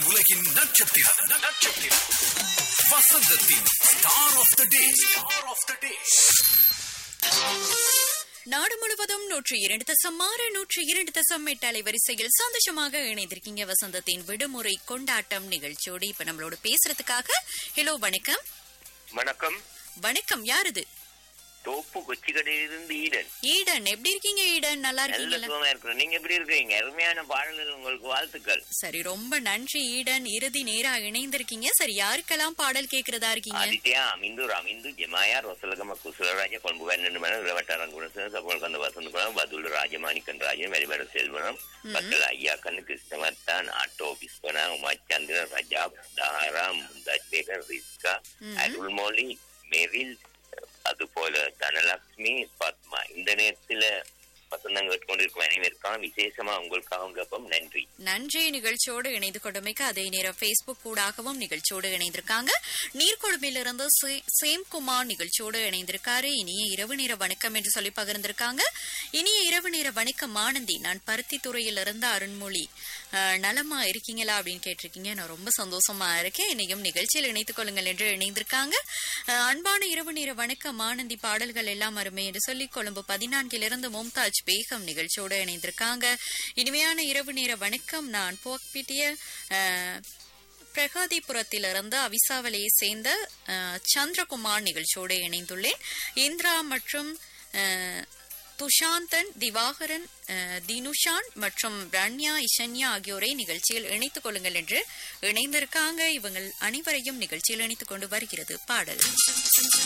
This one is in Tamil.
உலகின் நட்சத்திரம் நட்சத்திரம் வசந்தத்தின் star of the day star of the day நாடு முழுவதும் நூற்றி இரண்டு தசம் ஆறு நூற்றி இரண்டு தசம் எட்டு அலைவரிசையில் சந்தோஷமாக இணைந்திருக்கீங்க வசந்தத்தின் விடுமுறை கொண்டாட்டம் நிகழ்ச்சியோடு இப்ப நம்மளோட பேசுறதுக்காக ஹலோ வணக்கம் வணக்கம் வணக்கம் யார் இது தோப்பு கொச்சிக்கடையிலிருந்து ஈடன் ஈடன் எப்படி இருக்கீங்க ஈடன் நல்லா நல்ல இருக்கீங்களா சுகமா இருக்கிறோம் நீங்க எப்படி இருக்கீங்க அருமையான பாடல்கள் உங்களுக்கு வாழ்த்துக்கள் சரி ரொம்ப நன்றி ஈடன் இறுதி நேரா இணைந்திருக்கீங்க சரி யாருக்கெல்லாம் பாடல் கேக்குறதா இருக்கீங்க ಆದಿತ್ಯ ಅಮಿಂದು ರಾಮಿಂದು ಜಮಾಯ ರೊಸಲಗಮ ಕುಸಲರಾಜ ಕೊಂಬುಗಣ್ಣನ ಮನ ರವಟಾರಂ ಗುಣಸ ಸಪೋಲ್ ಕಂದ ವಸಂತ ಗುಣ ಬದುಳು ರಾಜಮಾಣಿಕನ್ ರಾಜ ಮೆರಿಬೇಡ ಸೆಲ್ವನಂ ಪಕ್ಕಲ ಅಯ್ಯ ಕಣ್ಣು ಕೃಷ್ಣವರ್ತಾನ್ ಆಟೋ ವಿಸ್ವನ ಉಮಾಚಂದ್ರ ರಜಾಬ್ தாராம் முந்தாஜ்பேகர் ரிஸ்கா அருள்மொழி மெரில் அது போல தனலட்சுமி பத்மா இந்த நேரத்துல வசந்தம் கேட்டுக்கொண்டிருக்கும் அனைவருக்கான விசேஷமா உங்களுக்காக கேட்போம் நன்றி நன்றி நிகழ்ச்சியோடு இணைந்து கொண்டமைக்கு அதே நேரம் பேஸ்புக் கூடாகவும் நிகழ்ச்சியோடு இணைந்திருக்காங்க நீர்கொழும்பிலிருந்து சே- சேம்குமார் நிகழ்ச்சியோடு இணைந்திருக்காரு இனிய இரவு நேர வணக்கம் என்று சொல்லி பகிர்ந்திருக்காங்க இனிய இரவு நேர வணக்கம் ஆனந்தி நான் பருத்தி துறையிலிருந்து அருண்மொழி அஹ், நலமா இருக்கீங்களா அப்படின்னு கேட்டிருக்கீங்க நான் ரொம்ப சந்தோஷமா இருக்கேன் என்னையும் நிகழ்ச்சியில் இணைத்துக் கொள்ளுங்கள் என்று இணைந்திருக்காங்க அஹ், அன்பான இரவு நேர வணக்கம் ஆனந்தி பாடல்கள் எல்லாம் அருமை என்று சொல்லி கொழும்பு பதினான்கிலிருந்து மும்தாஜ் பேகம் நிகழ்ச்சியோடு இணைந்திருக்காங்க இனிமையான இரவு நேர வணக்கம் நான் போக்பிட்டிய அஹ், பிரகதிபுரத்திலிருந்து அவிசாவலையை சேர்ந்த அஹ், சந்திரகுமார் நிகழ்ச்சியோடு இணைந்துள்ளேன் இந்திரா மற்றும் அஹ், துஷாந்தன் திவாகரன் அஹ், தினுஷான் மற்றும் ரன்யா இஷன்யா ஆகியோரை நிகழ்ச்சியில் இணைத்துக் கொள்ளுங்கள் என்று இணைந்திருக்காங்க இவங்கள் அனைவரையும் நிகழ்ச்சியில் இணைத்துக் கொண்டு வருகிறது பாடல்